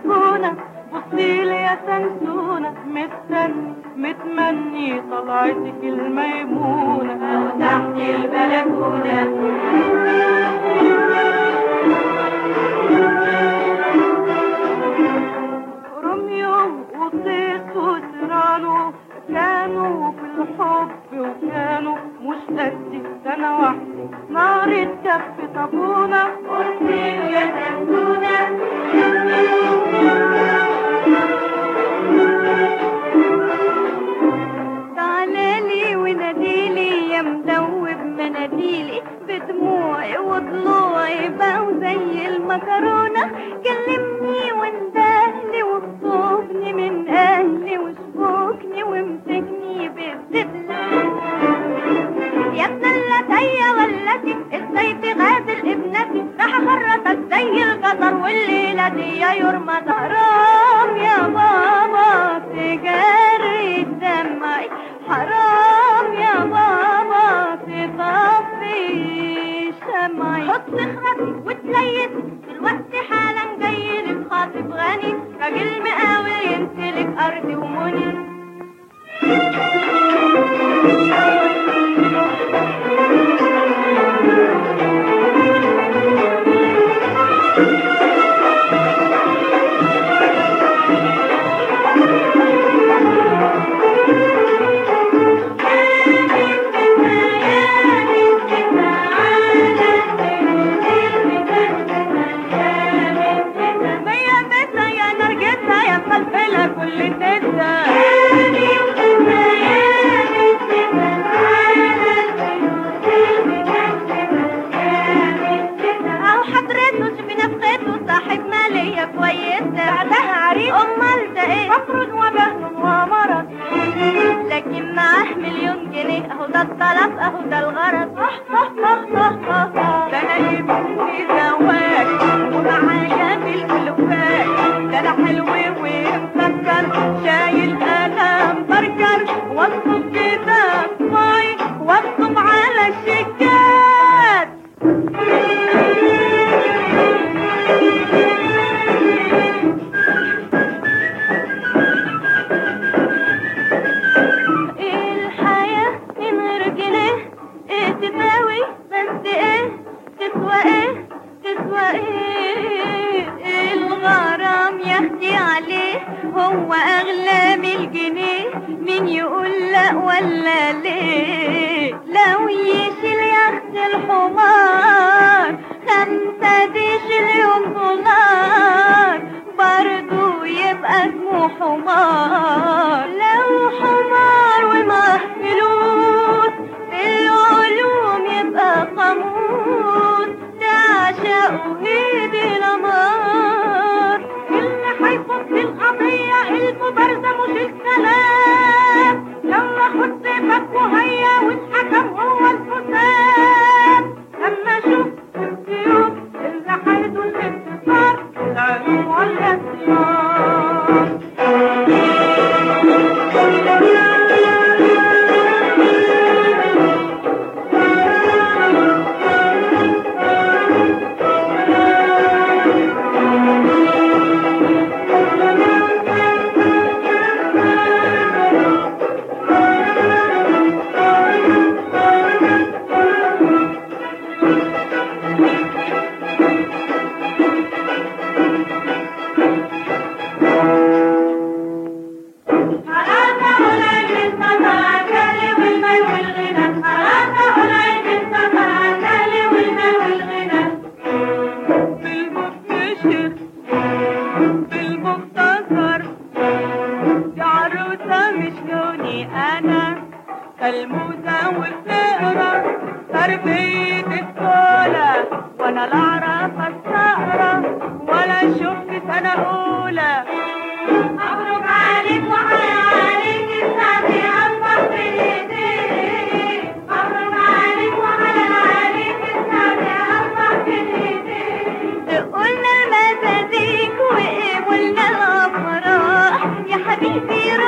بلكونة بصيلي يا سنسونة مستني متمني طلعتك الميمونة أو تحت البلكونة روميو وطيس وسيرانو كانوا في الحب وكانوا مش قدي سنة واحدة نار الكف طابونة قلتيله يا سنسونة تعالالي وناديلي يا مدوب مناديلي بدموعي وضلوعي بقوا زي المكرونة كلمني واندهلي واخطبني من أهلي وشبكني وامسكني بالدبلة يا ابنتي ولتي ازاي تغادر ابنتي راح اخرطك زي القطر والليلة دي يا يرمى حرام يا بابا تجري دمعي حرام يا بابا تطفي شمعي حط خرطي وتليتي دلوقتي حالا جاي لك خاطب غني راجل مقاول يمتلك ارضي ومني يا بيتا يا نرجسها يا مفلفلة كل ستة أو حضرته بنفخته صاحب مالية كويسة بعدها عريس أمال ده إيه فقر ودهن ومرض لكن معاه مليون جنيه أهو ده الطلب أهو ده الغرض ده أنا يمكنني زواج ومعاه جميل ألوفات ده أنا حلو ومسكر شايل قلم برجر واكتب كده اسمعي واكتب على الشيكات الحياة من غير جنيه ايه تساوي بس ايه تسوى ايه تسوى ايه الغرام يهدي عليه هو اغلى من الجنيه مين يقول لا ولا ليه لو يشيل يخت الحمار خمسة تشيلهم دولار برضو يبقى اسمه حمار لو حمار ومعاه فلوس في العلوم يبقى قاموس تعشقه هيدي الأمار اللي هيفوت القضية المبارزة مش الكلام يلا خد سيفك وهيا والحكم هو الحسام لما اشوف السيوف اللي هيدوا الانتصار العلوم ولا السيار بالمبتشر بالمختصر يا عروسة مش لوني أنا الموزة والفقرة تربية السولة وأنا لا أعرف الثأرة ولا شفت سنة أولى مبروك عليك وعليك السعد أكبر في الإيدين مبروك عليك وعليك السعد أكبر في الإيدين قلنا المزازيك وقبلنا الافراح يا حبيبي